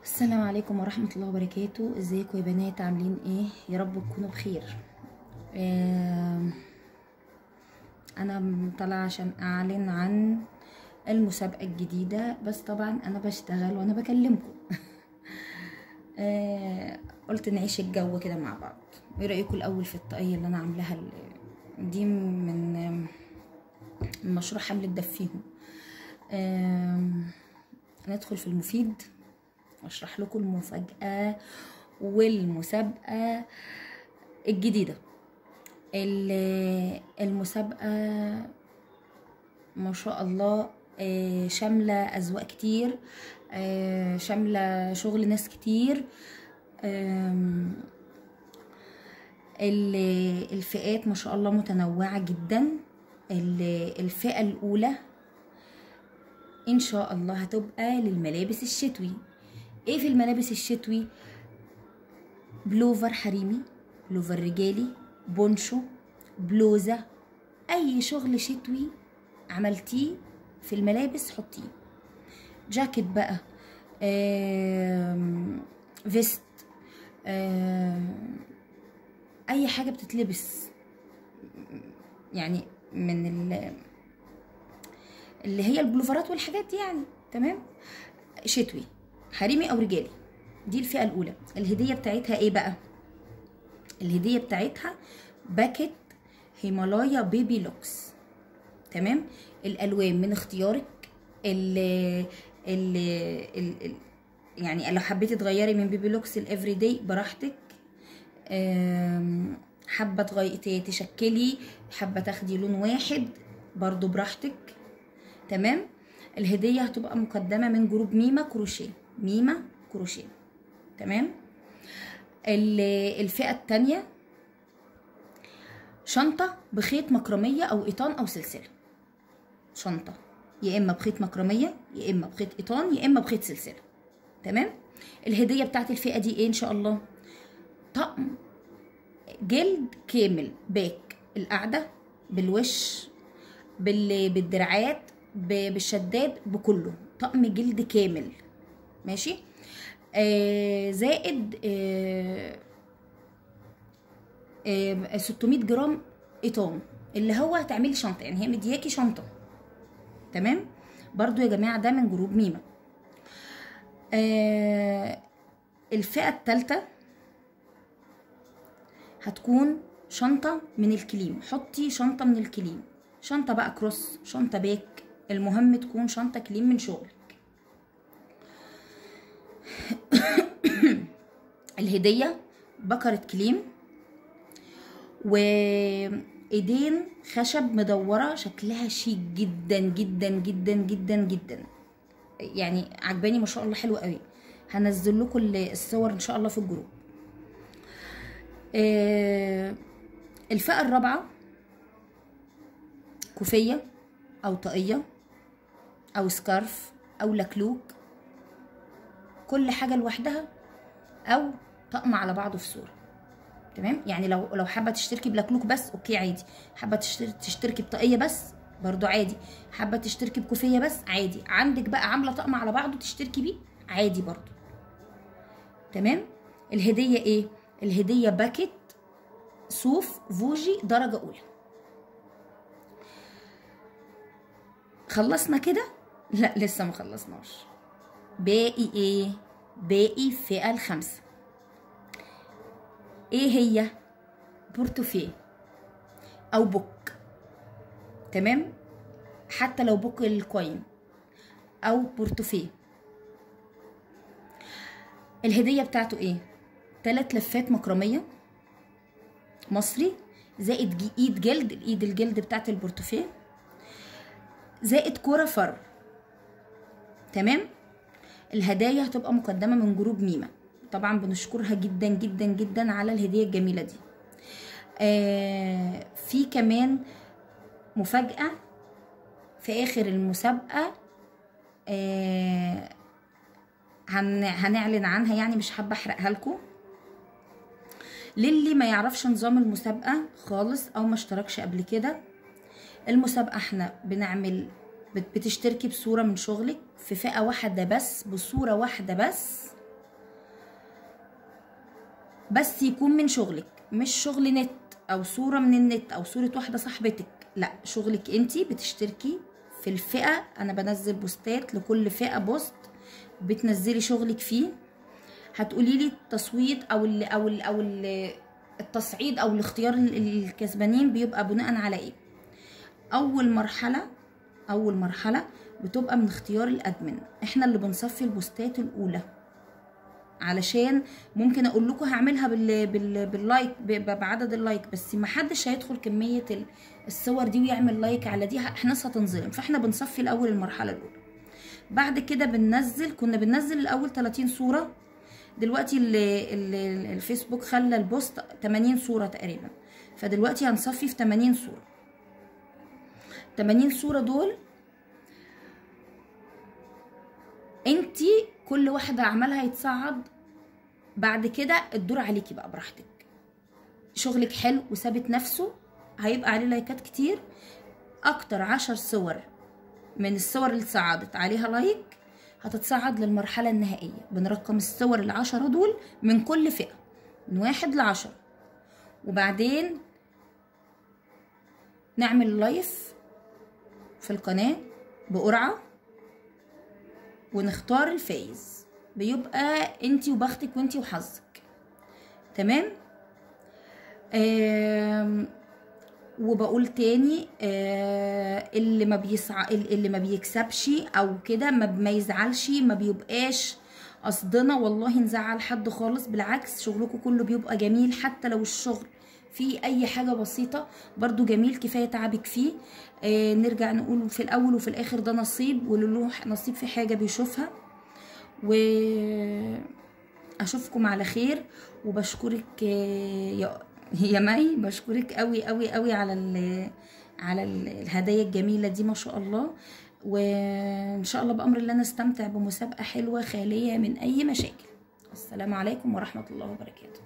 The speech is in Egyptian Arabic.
السلام عليكم ورحمة الله وبركاته ازيكم يا بنات عاملين ايه يا رب تكونوا بخير آه انا طالعة عشان اعلن عن المسابقة الجديدة بس طبعا انا بشتغل وانا بكلمكم آه قلت نعيش الجو كده مع بعض ايه رأيكم الاول في الطاقية اللي انا عاملاها ال- دي من من مشروع حملة دفيهم آه ندخل في المفيد واشرح لكم المفاجأة والمسابقة الجديدة ال- المسابقة ما شاء الله آه، شاملة أذواق كتير آه، شاملة شغل ناس كتير آم، ال- الفئات ما شاء الله متنوعة جدا ال- الفئة الأولى ان شاء الله هتبقى للملابس الشتوي ايه في الملابس الشتوي بلوفر حريمي بلوفر رجالي بونشو بلوزة اي شغل شتوي عملتيه في الملابس حطيه جاكيت بقى آم، فيست آم، اي حاجة بتتلبس يعني من ال اللي هي البلوفرات والحاجات دي يعني تمام شتوي حريمي او رجالي دي الفئه الاولى الهديه بتاعتها ايه بقى الهديه بتاعتها باكت هيمالايا بيبي لوكس تمام الالوان من اختيارك ال ال ال ال يعني لو حبيتي تغيري من بيبي لوكس الافري داي براحتك آم، حابه تغي... ت- تشكلي حابه تاخدي لون واحد برضو براحتك تمام الهديه هتبقى مقدمه من جروب ميما كروشيه ميما كروشيه تمام ال- الفئه الثانيه شنطه بخيط مكرميه او قيطان او سلسله شنطه يا اما بخيط مكرميه يا اما بخيط قيطان يا اما بخيط سلسله تمام الهديه بتاعت الفئه دي ايه ان شاء الله طقم جلد كامل باك القعده بالوش بال- بالدراعات ب- بالشداد بكله طقم جلد كامل ماشي آه زائد آه آه 600 جرام قطان اللي هو هتعملي شنطه يعني هي مدياكي شنطه تمام برضو يا جماعه ده من جروب ميما آه الفئه الثالثه هتكون شنطة من الكليم حطي شنطة من الكليم شنطة بقى كروس شنطة باك المهم تكون شنطة كليم من شغلك الهدية بكرة كليم وايدين خشب مدورة شكلها شيك جدا جدا جدا جدا جدا يعني عجباني ما شاء الله حلو قوي هنزل لكم الصور ان شاء الله في الجروب آه، الفئة الرابعة كوفية أو طاقية أو سكارف أو لكلوك كل حاجة لوحدها أو طقم على بعضه في صورة تمام يعني لو لو حابة تشتركي بلكلوك بس أوكي عادي حابة تشتر- تشتركي بطاقية بس برضو عادي حابة تشتركي بكوفية بس عادي عندك بقى عاملة طقم على بعضه تشتركي بيه عادي برضو تمام الهدية ايه الهدية باكت صوف فوجي درجة أولى خلصنا كده لا لسه ما خلصناش باقي ايه باقي الفئة الخامسة ايه هي بورتوفيه او بوك تمام حتى لو بوك الكوين او بورتوفيه الهدية بتاعته ايه تلات لفات مكرمية مصري زائد جي- ايد جلد الايد الجلد بتاعت البورتوفيه زائد كرة فر تمام الهدايا هتبقى مقدمة من جروب ميما طبعا بنشكرها جدا جدا جدا على الهدية الجميلة دي آه في كمان مفاجأة في آخر المسابقة آه هن هنعلن عنها يعني مش حابة أحرقها لكم للي ما يعرفش نظام المسابقة خالص أو ما اشتركش قبل كده المسابقة احنا بنعمل بت- بتشتركي بصورة من شغلك في فئة واحدة بس بصورة واحدة بس بس يكون من شغلك مش شغل نت او صوره من النت او صوره واحده صاحبتك لا شغلك انتي بتشتركي في الفئه انا بنزل بوستات لكل فئه بوست بتنزلي شغلك فيه هتقولي لي التصويت او ال او ال او ال التصعيد او الاختيار ال- الكسبانين بيبقى بناء على ايه اول مرحله اول مرحله بتبقى من اختيار الادمن احنا اللي بنصفي البوستات الاولى علشان ممكن اقول لكم هعملها بال... بال... باللايك ب... بعدد اللايك بس ما حدش هيدخل كميه ال- الصور دي ويعمل لايك على دي ه- احنا ناس هتنظلم فاحنا بنصفي الاول المرحله الاولى بعد كده بننزل كنا بننزل الاول 30 صوره دلوقتي ال... ال... الفيسبوك خلى البوست 80 صوره تقريبا فدلوقتي هنصفي في 80 صوره 80 صوره دول انتي كل واحده عملها يتصعد بعد كده الدور عليكي بقى براحتك شغلك حلو وثابت نفسه هيبقى عليه لايكات كتير اكتر عشر صور من الصور اللي اتصعدت عليها لايك هتتصعد للمرحلة النهائية بنرقم الصور العشرة دول من كل فئة من واحد لعشرة وبعدين نعمل لايف في القناة بقرعة ونختار الفايز بيبقى انتي وبختك وانتي وحظك تمام آم، وبقول تاني آه اللي ما بيسع اللي ما بيكسبش او كده ما, ما يزعلش ما بيبقاش قصدنا والله نزعل حد خالص بالعكس شغلكم كله بيبقى جميل حتى لو الشغل فيه اي حاجه بسيطه برضو جميل كفايه تعبك فيه آه نرجع نقول في الاول وفي الاخر ده نصيب واللي له نصيب في حاجه بيشوفها و اشوفكم على خير وبشكرك آه، يا يا مي بشكرك قوي قوي قوي على ال على ال- الهدايا الجميله دي ما شاء الله وان شاء الله بامر الله نستمتع بمسابقه حلوه خاليه من اي مشاكل السلام عليكم ورحمه الله وبركاته